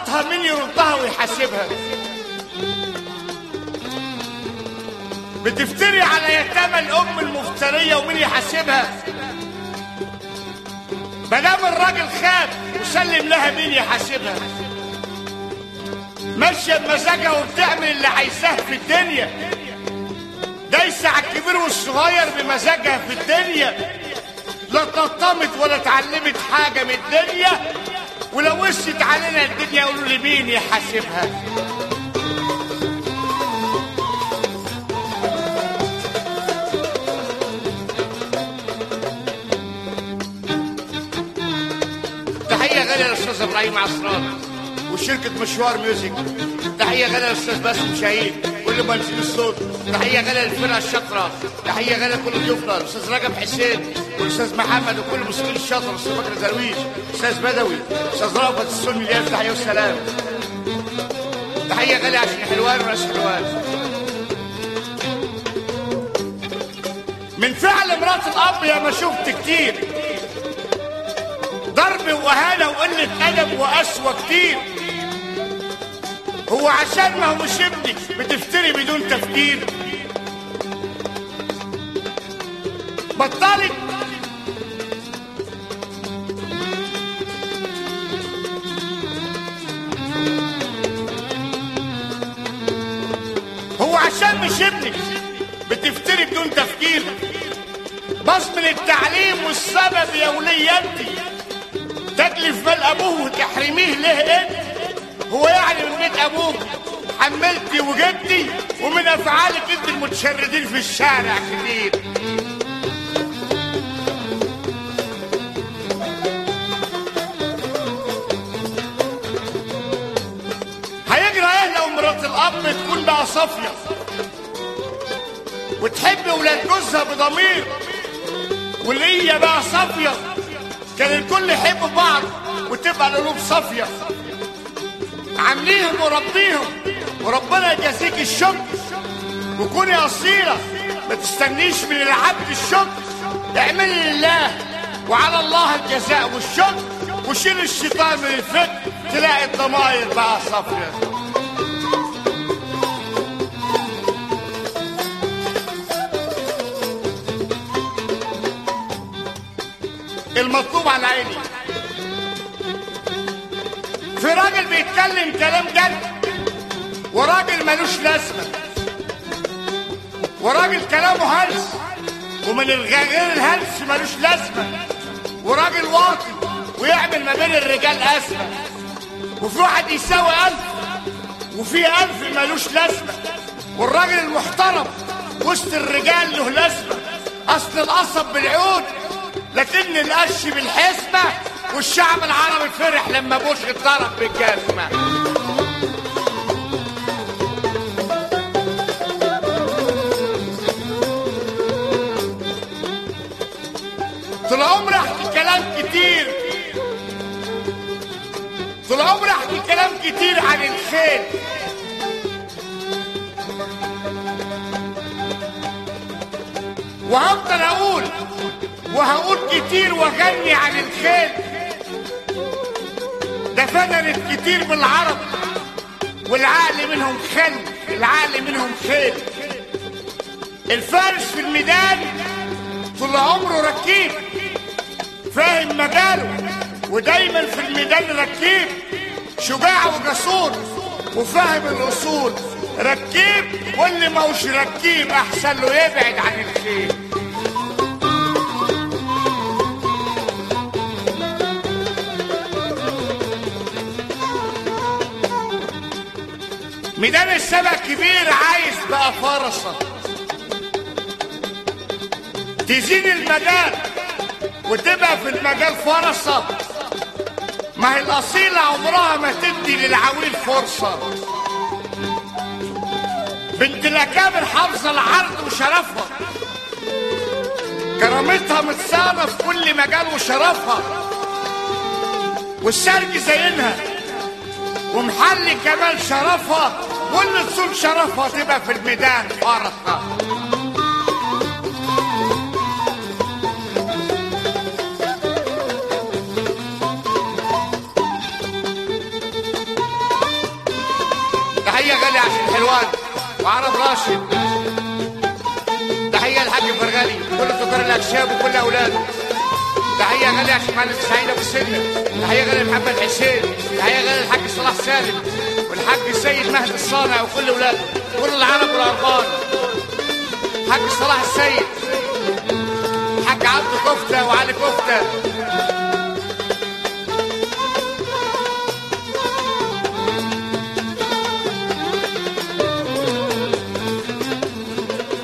غلطها مين يردها ويحاسبها بتفتري على يتامى الام المفتريه ومين يحاسبها مدام الراجل خاب وسلم لها مين يحاسبها ماشيه بمزاجها وبتعمل اللي عايزاه في الدنيا دايسه على الكبير والصغير بمزاجها في الدنيا لا تطمت ولا اتعلمت حاجه من الدنيا ولو وشت علينا الدنيا يقولوا لي مين يحاسبها تحية غالية للأستاذ إبراهيم عصران وشركة مشوار ميوزك تحية غالية للأستاذ باسم شهيد كل مهندسين الصوت تحية غالية للفرقة الشاطرة تحية غالية لكل ضيوفنا الأستاذ رجب حسين والأستاذ محمد وكل الموسيقيين الشاطر الأستاذ بكر درويش الأستاذ بدوي الأستاذ رافت السني لياس تحية والسلام تحية غالية عشان حلوان وناس حلوان من فعل مرات الأب يا ما شفت كتير ضرب وهانة وقلة أدب وقسوة كتير هو عشان ما هو مش ابنك بتفتري بدون تفكير بطلت هو عشان مش ابنك بتفتري بدون تفكير بصمن التعليم والسبب يا ولية انت تكلف مال ابوه وتحرميه ليه انت هو يعني من بيت ابوك حملتي وجبتي ومن افعالك انت المتشردين في الشارع كتير هيجرى ايه لو مرات الاب تكون بقى صافيه وتحب ولاد جوزها بضمير واللي هي بقى صافيه كان الكل يحب بعض وتبقى القلوب صافيه عامليهم وربيهم وربنا يجازيك الشكر وكوني اصيله ما تستنيش من العبد الشكر اعملي لله وعلى الله الجزاء والشكر وشيل الشيطان من الفكر تلاقي الضماير بقى صافيه المطلوب على عيني في راجل بيتكلم كلام جد وراجل ملوش لازمه وراجل كلامه هلس ومن الغ- غير الهلس ملوش لازمه وراجل واطي ويعمل ما بين الرجال ازمه وفي واحد يساوي ألف وفي ألف ملوش لازمه والراجل المحترم وسط الرجال له لازمه اصل القصب بالعود لكن القش بالحسبه والشعب العربي فرح لما بوش اتضرب بالجزمه طول عمري احكي كلام كتير طول عمري احكي كلام كتير عن الخيل وهفضل اقول وهقول كتير واغني عن الخيل ده فننت كتير بالعرب والعقل منهم خل العقل منهم خيل الفارس في الميدان طول عمره ركيب فاهم مجاله ودايما في الميدان ركيب شجاع وجسور وفاهم الاصول ركيب واللي موش ركيب احسن له يبعد عن الخيل ميدان السبع كبير عايز بقى فرصة تزيد المجال وتبقى في المجال فرصة ما هي الأصيلة عمرها ما تدي للعويل فرصة بنت الأكابر حافظة العرض وشرفها كرامتها متصانة في كل مجال وشرفها والسرج زينها ومحل كمال شرفها واللي تصون شرفها تبقى في الميدان فرصة وعرب راشد تحية للحاج فرغلي كل تجار الأكشاب وكل أولاده تحية غالية عشان معلم سعيد أبو سنة تحية غالية لمحمد حسين تحية غالية للحاج صلاح سالم والحاج السيد مهدي الصانع وكل أولاده كل العرب والأربان حاج صلاح السيد حاج عبد كفتة وعلي كفتة